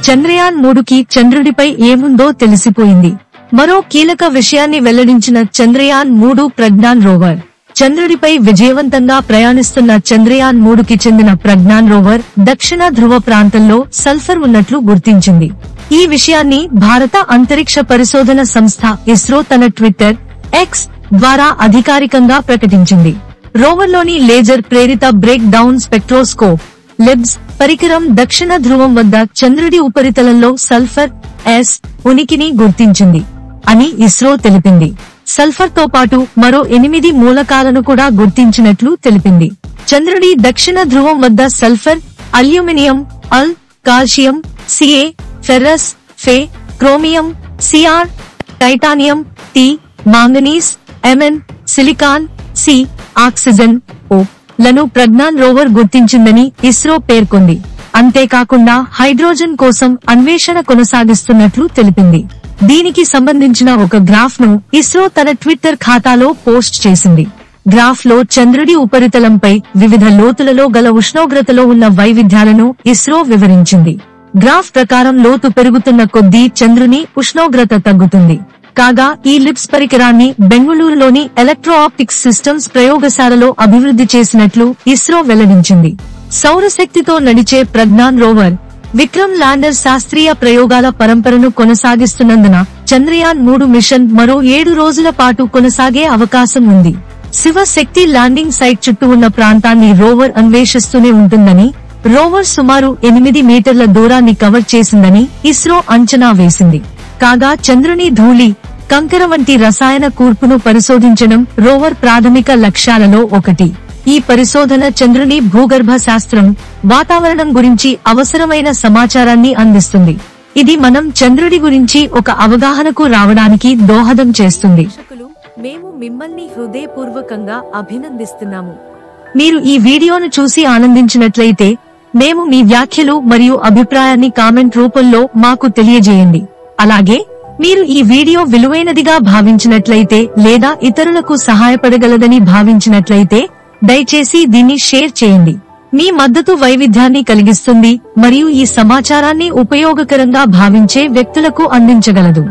చంద్రయాన్ మూడుకి చంద్రుడిపై ఏముందో తెలిసిపోయింది మరో కీలక విషయాన్ని వెల్లడించిన చంద్రయాన్ మూడు ప్రజ్ఞాన్ రోవర్ చంద్రుడిపై విజయవంతంగా ప్రయాణిస్తున్న చంద్రయాన్ మూడుకి చెందిన ప్రజ్ఞాన్ రోవర్ దక్షిణ ధ్రువ ప్రాంతంలో సల్ఫర్ ఉన్నట్లు గుర్తించింది ఈ విషయాన్ని భారత అంతరిక్ష పరిశోధన సంస్థ ఇస్రో తన ట్విట్టర్ ఎక్స్ ద్వారా అధికారికంగా ప్రకటించింది రోవర్లోని లేజర్ ప్రేరిత బ్రేక్ డౌన్ స్పెక్ట్రోస్కోప్ లెబ్స్ పరికరం దక్షిణ ధ్రువం వద్ద చంద్రుడి ఉపరితలంలో సల్ఫర్ ఎస్ ఉనికిని గుర్తించింది అని ఇస్రో తెలిపింది సల్ఫర్ తో పాటు మరో ఎనిమిది మూలకాలను కూడా గుర్తించినట్లు తెలిపింది చంద్రుడి దక్షిణ ధ్రువం వద్ద sulphur aluminium Al calcium CA ferrous Fe chromium CR titanium Ti manganese MN silicon Si oxygen O లను ప్రజ్ఞాన్ రోవర్ గుర్తించిందని ఇస్రో పేర్కొంది అంతేకాకుండా హైడ్రోజన్ కోసం అన్వేషణ కొనసాగిస్తున్నట్లు తెలిపింది దీనికి సంబంధించిన ఒక గ్రాఫ్ ను ఇస్రో తన ట్విట్టర్ ఖాతాలో పోస్ట్ చేసింది గ్రాఫ్ లో చంద్రుడి ఉపరితలంపై వివిధ లోతులలో గల ఉష్ణోగ్రతలో ఉన్న వైవిధ్యాలను ఇస్రో వివరించింది గ్రాఫ్ ప్రకారం లోతు పెరుగుతున్న కొద్దీ చంద్రుని ఉష్ణోగ్రత తగ్గుతుంది కాగా ఈ లిప్స్ పరికరాన్ని బెంగళూరులోని ఎలక్ట్రో ఆప్టిక్స్ సిస్టమ్స్ ప్రయోగశాలలో అభివృద్ధి చేసినట్లు ఇస్రో వెల్లడించింది సౌరశక్తితో నడిచే ప్రజ్ఞాన్ రోవర్ విక్రమ్ ల్యాండర్ శాస్త్రీయ ప్రయోగాల పరంపరను కొనసాగిస్తున్నందున చంద్రయాన్ మూడు మిషన్ మరో ఏడు రోజుల పాటు కొనసాగే అవకాశం ఉంది శివశక్తి ల్యాండింగ్ సైట్ చుట్టూ ఉన్న ప్రాంతాన్ని రోవర్ అన్వేషిస్తూనే ఉంటుందని రోవర్ సుమారు ఎనిమిది మీటర్ల దూరాన్ని కవర్ చేసిందని ఇస్రో అంచనా వేసింది కాగా చంద్రుని ధూళి కంకర వంటి రసాయన కూర్పును పరిశోధించడం రోవర్ ప్రాథమిక లక్ష్యాలలో ఒకటి ఈ పరిశోధన చంద్రుని భూగర్భ శాస్త్రం వాతావరణం గురించి అవసరమైన సమాచారాన్ని అందిస్తుంది ఇది మనం చంద్రుడి గురించి ఒక అవగాహనకు రావడానికి దోహదం చేస్తుంది ప్రేక్షకులు మేము మిమ్మల్ని హృదయపూర్వకంగా అభినందిస్తున్నాము మీరు ఈ వీడియోను చూసి ఆనందించినట్లయితే మేము మీ వ్యాఖ్యలు మరియు అభిప్రాయాన్ని కామెంట్ రూపంలో మాకు తెలియజేయండి అలాగే మీరు ఈ వీడియో విలువైనదిగా భావించినట్లయితే లేదా ఇతరులకు సహాయపడగలదని భావించినట్లయితే దయచేసి దీన్ని షేర్ చేయండి మీ మద్దతు వైవిధ్యాన్ని కలిగిస్తుంది మరియు ఈ సమాచారాన్ని ఉపయోగకరంగా భావించే వ్యక్తులకు అందించగలదు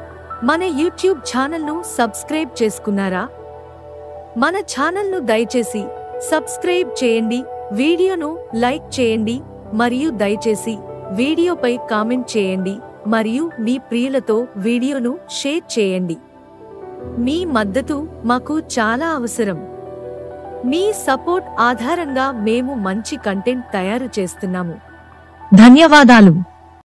మన యూట్యూబ్ ఛానల్ను సబ్స్క్రైబ్ చేసుకున్నారా మన ఛానల్ను దయచేసి సబ్స్క్రైబ్ చేయండి వీడియోను లైక్ చేయండి మరియు దయచేసి వీడియోపై కామెంట్ చేయండి మరియు మీ ప్రియులతో వీడియోను షేర్ చేయండి మీ మద్దతు మాకు చాలా అవసరం మీ సపోర్ట్ ఆధారంగా మేము మంచి కంటెంట్ తయారు చేస్తున్నాము ధన్యవాదాలు